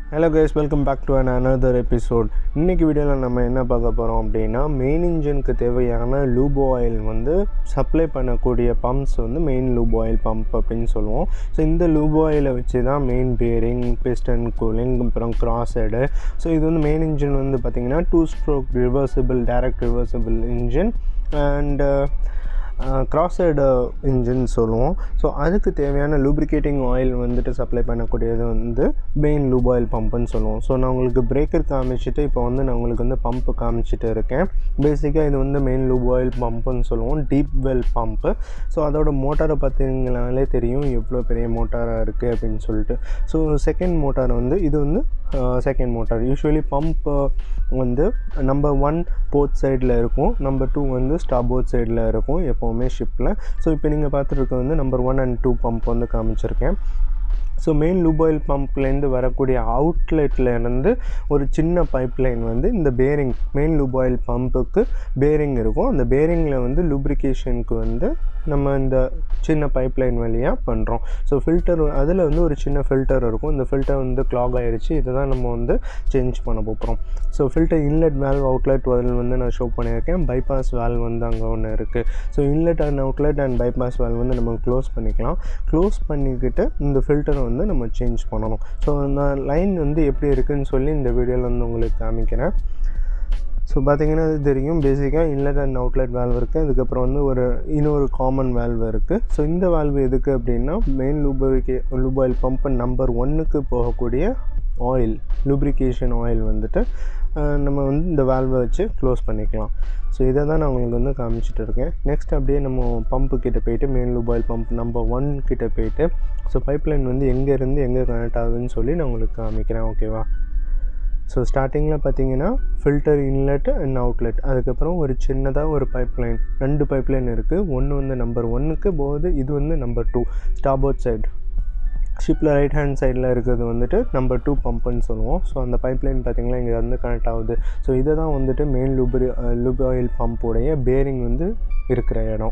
hello guys welcome back to an another episode இன்றைக்கி வீடியோவில் நம்ம என்ன பார்க்க போகிறோம் அப்படின்னா மெயின் இன்ஜினுக்கு தேவையான லூபோ ஆயில் வந்து சப்ளை பண்ணக்கூடிய பம்ப்ஸ் வந்து மெயின் லூபோ ஆயில் பம்ப் அப்படின்னு சொல்லுவோம் ஸோ இந்த லூபோ ஆயிலை வச்சு தான் மெயின் பேரிங் பிஸ்டன் கூலிங் அப்புறம் கிராஸ் ஹெடு ஸோ இது வந்து மெயின் இன்ஜின் வந்து பார்த்திங்கன்னா two stroke reversible direct reversible engine and crossed engine சொல்லுவோம் ஸோ அதுக்கு தேவையான லூப்ரிகேட்டிங் ஆயில் வந்துட்டு சப்ளை பண்ணக்கூடியது வந்து மெயின் லூப் ஆயில் பம்புன்னு சொல்லுவோம் ஸோ நான் உங்களுக்கு பிரேக்கர் காமிச்சிட்டு இப்போ வந்து நான் உங்களுக்கு வந்து பம்பு காமிச்சிட்டு இருக்கேன் பேசிக்காக இது வந்து மெயின் லூப் ஆயில் பம்புன்னு சொல்லுவோம் டீப் வெல் பம்பு ஸோ அதோட மோட்டாரை பார்த்தீங்கனாலே தெரியும் எவ்வளோ பெரிய மோட்டாராக இருக்குது அப்படின்னு சொல்லிட்டு ஸோ செகண்ட் மோட்டார் வந்து இது வந்து செகண்ட் மோட்டார் யூஸ்வலி பம்ப் வந்து நம்பர் ஒன் போத் சைடில் இருக்கும் நம்பர் டூ வந்து ஸ்டாபோத் சைடில் இருக்கும் எப்போவுமே ஷிப்பில் ஸோ இப்போ நீங்கள் பார்த்துருக்க வந்து number one and two pump வந்து காமிச்சிருக்கேன் ஸோ மெயின் லூபாயில் பம்ப்லேருந்து வரக்கூடிய அவுட்லெட்டில் இருந்து ஒரு சின்ன பைப் லைன் வந்து இந்த பேரிங் மெயின் லூபாயில் பம்புக்கு பேரிங் இருக்கும் அந்த பேரிங்கில் வந்து லூப்ரிகேஷனுக்கு வந்து நம்ம இந்த சின்ன பைப் லைன் வழியாக பண்ணுறோம் ஸோ ஃபில்டர் அதில் வந்து ஒரு சின்ன ஃபில்டர் இருக்கும் இந்த ஃபில்டர் வந்து கிளாக் ஆகிடுச்சு இதை தான் நம்ம வந்து சேஞ்ச் பண்ண போகிறோம் so filter inlet valve outlet அதில் வந்து நான் ஷோ பண்ணியிருக்கேன் பைபாஸ் வேல்வ் வந்து அங்கே ஒன்று இருக்குது so inlet and outlet and bypass valve வந்து நம்ம க்ளோஸ் பண்ணிக்கலாம் க்ளோஸ் பண்ணிக்கிட்டு இந்த ஃபில்டரை வந்து நம்ம சேஞ்ச் பண்ணணும் ஸோ நான் லைன் வந்து எப்படி இருக்குதுன்னு சொல்லி இந்த வீடியோவில் வந்து உங்களுக்கு காமிக்கிறேன் ஸோ பார்த்தீங்கன்னா அது தெரியும் பேசிக்காக இன்லெட் அண்ட் அவுட்லெட் வேல்வ் இருக்குது அதுக்கப்புறம் வந்து ஒரு இன்னொரு காமன் வேல்வ் இருக்குது ஸோ இந்த வேல்வ் எதுக்கு அப்படின்னா மெயின் லூபரிகே லூபாயில் பம்ப் நம்பர் ஒன்னுக்கு போகக்கூடிய ஆயில் லூப்ரிகேஷன் ஆயில் வந்துட்டு நம்ம வந்து இந்த வேல்வை வச்சு க்ளோஸ் பண்ணிக்கலாம் ஸோ இதை தான் நான் உங்களுக்கு வந்து காமிச்சிட்டு இருக்கேன் நெக்ஸ்ட் அப்படியே நம்ம பம்பு கிட்டே போயிட்டு main lube oil pump number one கிட்டே போயிட்டு ஸோ பைப்லைன் வந்து எங்கேருந்து எங்கே கனெக்ட் ஆகுதுன்னு சொல்லி நான் உங்களுக்கு காமிக்கிறேன் ஓகேவா ஸோ ஸ்டார்டிங்கில் பார்த்தீங்கன்னா ஃபில்டர் இன்லெட் அண்ட் அவுட்லெட் அதுக்கப்புறம் ஒரு சின்னதாக ஒரு பைப் லைன் ரெண்டு பைப் லைன் இருக்குது ஒன்று வந்து நம்பர் ஒன்னுக்கு போகுது இது வந்து நம்பர் டூ ஸ்டாபோட் சைடு ஷிப்பில் ரைட் ஹேண்ட் சைடில் இருக்கிறது வந்துட்டு நம்பர் டூ பம்புன்னு சொல்லுவோம் ஸோ அந்த பைப் லைன் பார்த்திங்கன்னா இங்கே வந்து கனெக்ட் ஆகுது ஸோ இதை தான் வந்துட்டு மெயின் லூபரி லூப் ஆயில் பம்போடைய பேரிங் வந்து இருக்கிற இடம்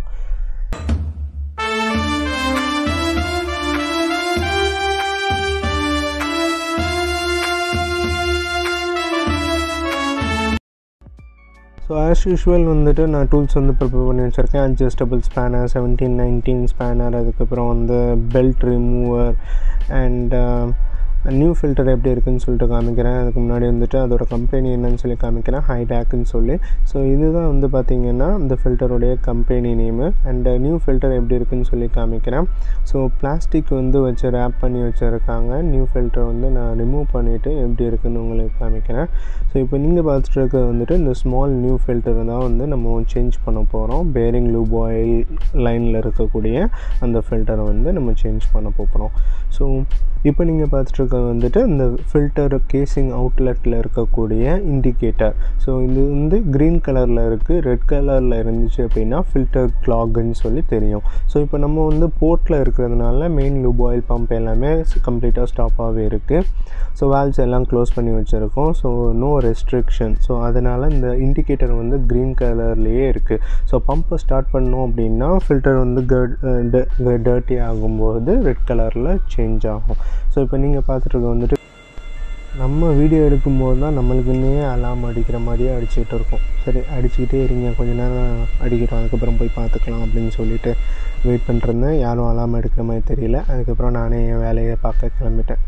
ஸோ ஆஸ் யூஷுவல் வந்துட்டு நான் டூல்ஸ் வந்து ப்ரிப்பேர் பண்ணி வச்சுருக்கேன் adjustable spanner seventeen nineteen spanner அதுக்கப்புறம் வந்து belt remover and new filter எப்படி இருக்குதுன்னு சொல்லிட்டு காமிக்கிறேன் அதுக்கு முன்னாடி வந்துட்டு அதோட கம்பெனி என்னன்னு சொல்லி காமிக்கிறேன் ஹைடேக்குன்னு சொல்லி ஸோ இதுதான் வந்து பார்த்திங்கன்னா இந்த ஃபில்டருடைய company name and new filter எப்படி இருக்குதுன்னு சொல்லி காமிக்கிறேன் ஸோ பிளாஸ்டிக் வந்து வச்சு ரேப் பண்ணி வச்சுருக்காங்க நியூ ஃபில்டர் வந்து நான் ரிமூவ் பண்ணிவிட்டு எப்படி இருக்குதுன்னு உங்களுக்கு காமிக்கிறேன் ஸோ இப்போ நீங்கள் பார்த்துட்டு இருக்கிறது வந்துட்டு இந்த ஸ்மால் நியூ ஃபில்டர் தான் வந்து நம்ம சேஞ்ச் பண்ண போகிறோம் பேரிங் லூப் ஆயில் லைனில் இருக்கக்கூடிய அந்த ஃபில்டரை வந்து நம்ம சேஞ்ச் பண்ண போகிறோம் ஸோ இப்போ நீங்கள் பார்த்துட்டு இருக்கிறது வந்துட்டு இந்த ஃபில்டர் கேசிங் அவுட்லெட்டில் இருக்கக்கூடிய இண்டிகேட்டர் ஸோ இது வந்து க்ரீன் கலரில் இருக்குது ரெட் கலரில் இருந்துச்சு அப்படின்னா ஃபில்டர் கிளாக்னு சொல்லி தெரியும் ஸோ இப்போ நம்ம வந்து போர்ட்டில் இருக்கிறதுனால மெயின் லூப் ஆயில் பம்ப் எல்லாமே கம்ப்ளீட்டாக ஸ்டாப்பாகவே இருக்குது ஸோ வேல்ஸ் எல்லாம் க்ளோஸ் பண்ணி வச்சுருக்கோம் ஸோ நோ ரெஸ்ட்ரிக்ஷன் ஸோ அதனால் இந்த இண்டிகேட்டர் வந்து க்ரீன் கலர்லேயே இருக்குது ஸோ பம்பை ஸ்டார்ட் பண்ணோம் அப்படின்னா ஃபில்டர் வந்து டர்ட்டி ஆகும்போது ரெட் கலரில் சேஞ்ச் ஆகும் ஸோ இப்போ நீங்கள் பார்த்துட்டு வந்துட்டு நம்ம வீடியோ எடுக்கும்போது தான் நம்மளுக்குன்னே அலாம் அடிக்கிற மாதிரியே அடிச்சுக்கிட்டு இருக்கோம் சரி அடிச்சுக்கிட்டே இருங்க கொஞ்ச நேரம் அடிக்கிறோம் அதுக்கப்புறம் போய் பார்த்துக்கலாம் அப்படின்னு சொல்லிட்டு வெயிட் பண்ணிருந்தேன் யாரும் அலாம் எடுக்கிற மாதிரி தெரியல அதுக்கப்புறம் நானே என் வேலையை பார்க்க கிளம்பிட்டேன்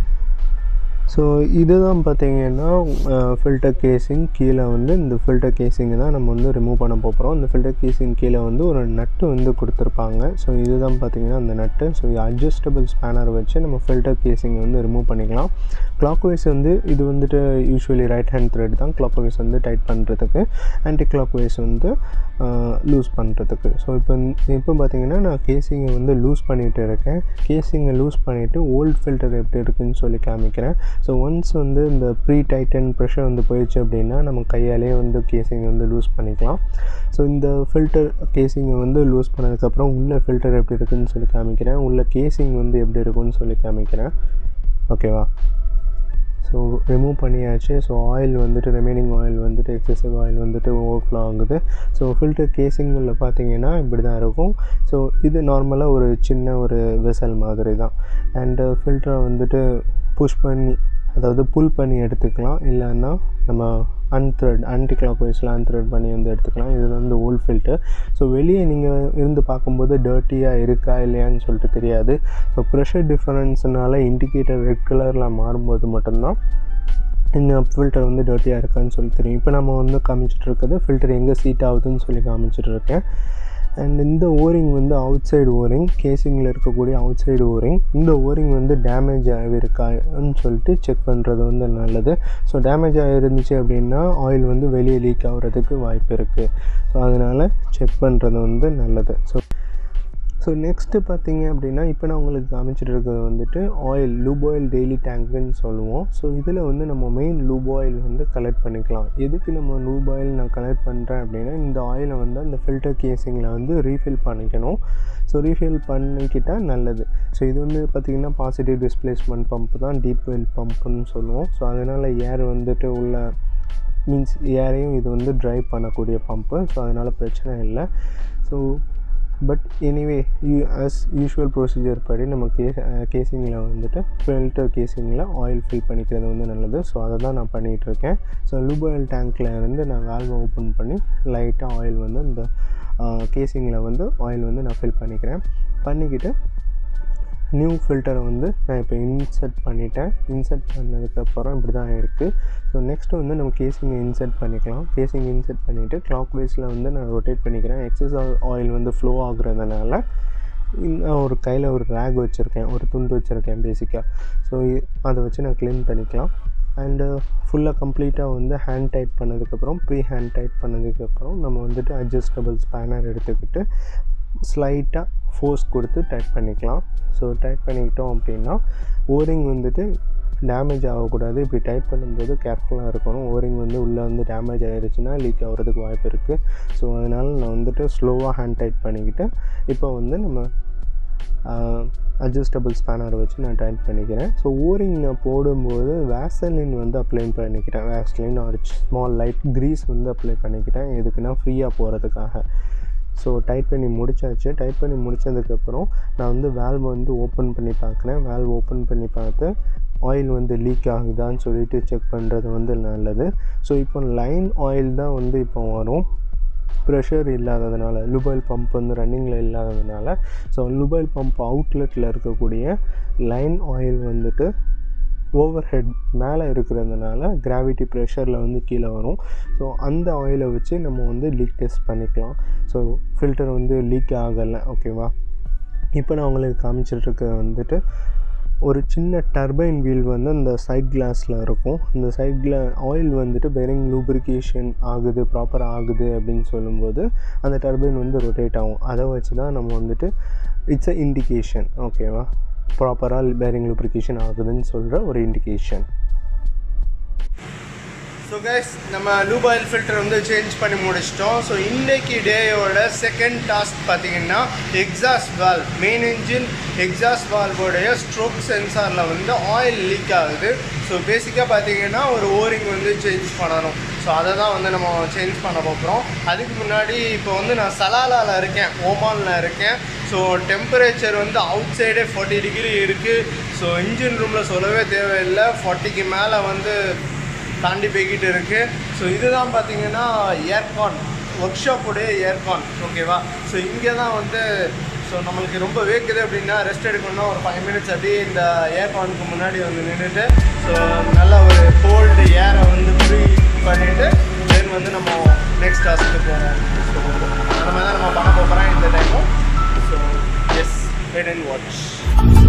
ஸோ இதுதான் பார்த்தீங்கன்னா ஃபில்டர் கேஸிங் கீழே வந்து இந்த ஃபில்டர் கேஸிங்கை தான் நம்ம வந்து ரிமூவ் பண்ண போகிறோம் இந்த ஃபில்டர் கேஸிங் கீழே வந்து ஒரு நட்டு வந்து கொடுத்துருப்பாங்க ஸோ இதுதான் பார்த்தீங்கன்னா அந்த நட்டு ஸோ அட்ஜஸ்டபிள் ஸ்பேனர் வச்சு நம்ம ஃபில்டர் கேஸிங் வந்து ரிமூவ் பண்ணிக்கலாம் கிளாக் வைஸ் வந்து இது வந்துட்டு யூஸ்வலி ரைட் ஹேண்ட் த்ரெட் தான் கிளாக் வைஸ் வந்து டைட் பண்ணுறதுக்கு ஆன்டி கிளாக் வைஸ் வந்து லூஸ் பண்ணுறதுக்கு ஸோ இப்போ இப்போ பார்த்தீங்கன்னா நான் கேஸிங்கை வந்து லூஸ் பண்ணிகிட்டு இருக்கேன் கேஸிங்கை லூஸ் பண்ணிவிட்டு ஓல்ட் ஃபில்டர் எப்படி இருக்குதுன்னு சொல்லி காமிக்கிறேன் ஸோ ஒன்ஸ் வந்து இந்த ப்ரீ டைட்டன் ப்ரெஷர் வந்து போயிடுச்சு அப்படின்னா நம்ம கையாலே வந்து கேஸிங்கை வந்து லூஸ் பண்ணிக்கலாம் ஸோ இந்த ஃபில்டர் கேஸிங்கை வந்து லூஸ் பண்ணதுக்கப்புறம் உள்ள ஃபில்டர் எப்படி இருக்குதுன்னு சொல்லி காமிக்கிறேன் உள்ள கேஸிங் வந்து எப்படி இருக்குன்னு சொல்லி காமிக்கிறேன் ஓகேவா ஸோ ரிமூவ் பண்ணியாச்சு ஸோ ஆயில் வந்துட்டு ரிமைனிங் ஆயில் வந்துட்டு எக்ஸசிவ் ஆயில் வந்துட்டு ஓவர்ஃப்ளோ ஆகுது ஸோ ஃபில்டர் கேசிங்கில் பார்த்தீங்கன்னா இப்படி தான் இருக்கும் ஸோ இது நார்மலாக ஒரு சின்ன ஒரு வெசல் மாதிரி தான் அண்டு ஃபில்டரை வந்துட்டு புஷ் பண்ணி அதாவது புல் பண்ணி எடுத்துக்கலாம் இல்லைன்னா நம்ம அன்த்ரெட் ஆன்டி கிளாக் வைஸில் அன்த்ரெட் பண்ணி வந்து எடுத்துக்கலாம் இது வந்து ஓல்ட் ஃபில்டர் ஸோ வெளியே நீங்கள் இருந்து பார்க்கும்போது டர்ட்டியாக இருக்கா இல்லையான்னு சொல்லிட்டு தெரியாது ஸோ ப்ரெஷர் டிஃபரன்ஸ்னால இண்டிகேட்டர் ரெட் கலரில் மாறும்போது மட்டும்தான் இந்த ஃபில்டர் வந்து டர்ட்டியாக இருக்கான்னு சொல்லி தெரியும் இப்போ நம்ம வந்து காமிச்சிட்டு இருக்கிறது ஃபில்டர் எங்கே சீட் ஆகுதுன்னு சொல்லி காமிச்சிட்டு இருக்கேன் அண்ட் இந்த ஓரிங் வந்து அவுட் சைடு ஓரிங் கேசிங்கில் இருக்கக்கூடிய அவுட் சைடு ஓரிங் இந்த ஓரிங் வந்து டேமேஜ் ஆகிருக்கான்னு சொல்லிட்டு செக் பண்ணுறது வந்து நல்லது ஸோ டேமேஜ் ஆகிருந்துச்சு அப்படின்னா ஆயில் வந்து வெளியே லீக் ஆகுறதுக்கு வாய்ப்பு இருக்குது ஸோ அதனால் செக் பண்ணுறது வந்து நல்லது ஸோ ஸோ நெக்ஸ்ட்டு பார்த்தீங்க அப்படின்னா இப்போ நான் உங்களுக்கு காமிச்சிட்டு இருக்கிறது வந்துட்டு ஆயில் லூப் ஆயில் டெய்லி டேங்க்குன்னு சொல்லுவோம் ஸோ இதில் வந்து நம்ம மெயின் லூப் ஆயில் வந்து கலெக்ட் பண்ணிக்கலாம் எதுக்கு நம்ம லூப் ஆயில் நான் கலெக்ட் பண்ணுறேன் அப்படின்னா இந்த ஆயிலை வந்து அந்த ஃபில்டர் கேசிங்கில் வந்து ரீஃபில் பண்ணிக்கணும் ஸோ ரீஃபில் பண்ணிக்கிட்டால் நல்லது ஸோ இது வந்து பார்த்திங்கன்னா பாசிட்டிவ் டிஸ்பிளேஸ்மெண்ட் பம்ப் தான் டீப் வெல் பம்ப்புன்னு சொல்லுவோம் ஸோ அதனால் ஏர் வந்துட்டு உள்ள மீன்ஸ் ஏரையும் இது வந்து ட்ரைவ் பண்ணக்கூடிய பம்ப்பு ஸோ அதனால் பிரச்சனை இல்லை so but anyway you as usual procedure படி நம்ம கே கேசிங்கில் வந்துட்டு ஃபில்டர் கேசிங்கில் ஆயில் ஃபில் பண்ணிக்கிறது வந்து நல்லது ஸோ அதை தான் நான் பண்ணிகிட்ருக்கேன் ஸோ லூப் ஆயில் டேங்க்கில் இருந்து நான் வேல்வை ஓப்பன் பண்ணி லைட்டாக ஆயில் வந்து இந்த கேசிங்கில் வந்து ஆயில் வந்து நான் ஃபில் பண்ணிக்கிறேன் பண்ணிக்கிட்டு நியூ ஃபில்டரை வந்து நான் இப்போ இன்சர்ட் பண்ணிட்டேன் இன்சர்ட் பண்ணதுக்கப்புறம் இப்படி தான் இருக்குது ஸோ நெக்ஸ்ட்டு வந்து நம்ம கேசிங்கை இன்சர்ட் பண்ணிக்கலாம் கேசிங் இன்சர்ட் பண்ணிவிட்டு கிளாக் வைஸில் வந்து நான் ரொட்டேட் பண்ணிக்கிறேன் எக்ஸஸ் ஆயில் வந்து ஃப்ளோ ஆகுறதுனால நான் ஒரு கையில் ஒரு ரேக் வச்சுருக்கேன் ஒரு துண்டு வச்சுருக்கேன் பேசிக்காக ஸோ அதை வச்சு நான் க்ளீன் பண்ணிக்கலாம் அண்டு ஃபுல்லாக கம்ப்ளீட்டாக வந்து ஹேண்ட் டைட் பண்ணதுக்கப்புறம் ப்ரீ ஹேண்ட் டைட் பண்ணதுக்கப்புறம் நம்ம வந்துட்டு அட்ஜஸ்டபிள் ஸ்பேனர் எடுத்துக்கிட்டு ஸ்லைட்டாக ஃபோர்ஸ் கொடுத்து டைட் பண்ணிக்கலாம் ஸோ டைட் பண்ணிக்கிட்டோம் அப்படின்னா ஓரிங் வந்துட்டு டேமேஜ் ஆகக்கூடாது இப்படி டைட் பண்ணும்போது கேர்ஃபுல்லாக இருக்கணும் ஓரிங் வந்து உள்ளே வந்து டேமேஜ் ஆகிருச்சுன்னா லீக் ஆகிறதுக்கு வாய்ப்பு இருக்குது ஸோ அதனால் நான் வந்துட்டு ஸ்லோவாக ஹேண்ட் டைட் பண்ணிக்கிட்டு இப்போ வந்து நம்ம அட்ஜஸ்டபிள் ஸ்பேனர் வச்சு நான் டைட் பண்ணிக்கிறேன் ஸோ ஓரிங் நான் போடும்போது வேசலின் வந்து அப்ளை பண்ணிக்கிறேன் வேஸ்லின் ஒரு ஸ்மால் லைட் க்ரீஸ் வந்து அப்ளை பண்ணிக்கிட்டேன் எதுக்குன்னா ஃப்ரீயாக போகிறதுக்காக ஸோ டைட் பண்ணி முடிச்சாச்சு டைட் பண்ணி முடித்ததுக்கப்புறம் நான் வந்து வேல்வ் வந்து ஓப்பன் பண்ணி பார்க்குறேன் வேல்வ் ஓப்பன் பண்ணி பார்த்து ஆயில் வந்து லீக் ஆகுதான்னு சொல்லிட்டு செக் பண்ணுறது வந்து நல்லது ஸோ இப்போ லைன் ஆயில் தான் வந்து இப்போ வரும் ப்ரெஷர் இல்லாததுனால லுபைல் பம்ப் வந்து ரன்னிங்கில் இல்லாததுனால ஸோ லுபைல் பம்ப் அவுட்லெட்டில் இருக்கக்கூடிய லைன் ஆயில் வந்துட்டு ஓவர் ஹெட் மேலே இருக்கிறதுனால கிராவிட்டி ப்ரெஷரில் வந்து கீழே வரும் ஸோ அந்த ஆயிலை வச்சு நம்ம வந்து லீக் டெஸ்ட் பண்ணிக்கலாம் ஸோ ஃபில்டர் வந்து லீக் ஆகலை ஓகேவா இப்போ நான் உங்களுக்கு காமிச்சிட்ருக்கிறது வந்துட்டு ஒரு சின்ன டர்பைன் வீல் வந்து அந்த சைட் கிளாஸில் இருக்கும் இந்த சைட் கிளா ஆயில் வந்துட்டு பெரிங் லூப்ரிகேஷன் ஆகுது ப்ராப்பராக ஆகுது அப்படின்னு சொல்லும்போது அந்த டர்பைன் வந்து ரொட்டேட் ஆகும் அதை வச்சு தான் நம்ம வந்துட்டு இட்ஸ் அ இண்டிகேஷன் ஓகேவா ப்ராப்பராக பேரிங் லூப்ரிகேஷன் ஆகுதுன்னு சொல்கிற ஒரு இண்டிகேஷன் ஸோ கைஸ் நம்ம லூப் ஆயில் ஃபில்டர் வந்து சேஞ்ச் பண்ணி முடிச்சிட்டோம் ஸோ இன்றைக்கி டேயோட செகண்ட் டாஸ்க் பார்த்தீங்கன்னா exhaust valve main engine exhaust வால்வோடைய ஸ்ட்ரோக் சென்சாரில் வந்து ஆயில் லீக் ஆகுது ஸோ பேசிக்காக பார்த்தீங்கன்னா ஒரு ஓரிங் வந்து சேஞ்ச் பண்ணணும் ஸோ அதை தான் வந்து நம்ம சேஞ்ச் பண்ண போகிறோம் அதுக்கு முன்னாடி இப்போ வந்து நான் சலாலாவில் இருக்கேன் ஓமானில் இருக்கேன் ஸோ டெம்பரேச்சர் வந்து அவுட் சைடே ஃபார்ட்டி டிகிரி இருக்குது ஸோ இன்ஜின் ரூமில் சொல்லவே தேவையில்லை ஃபார்ட்டிக்கு மேலே வந்து தாண்டி போய்கிட்டு இருக்குது ஸோ இதுதான் பார்த்தீங்கன்னா ஏர்கான் ஒர்க் ஷாப்புடைய ஏர்கான் ஓகேவா ஸோ இங்கே தான் வந்து ஸோ நம்மளுக்கு ரொம்ப வேக்குது அப்படின்னா ரெஸ்ட் எடுக்கணும்னா ஒரு ஃபைவ் மினிட்ஸ் அப்படியே இந்த ஏர்கானுக்கு முன்னாடி வந்து நின்றுட்டு ஸோ நல்ல ஒரு கோல்டு ஏரை வந்து ஃப்ரீ பண்ணிவிட்டு தென் வந்து நம்ம நெக்ஸ்ட் டாஸ்க்கு போவோம் ஸோ அந்த மாதிரி தான் நம்ம பண்ண போகிறோம் இந்த டைமும் so yes wait and watch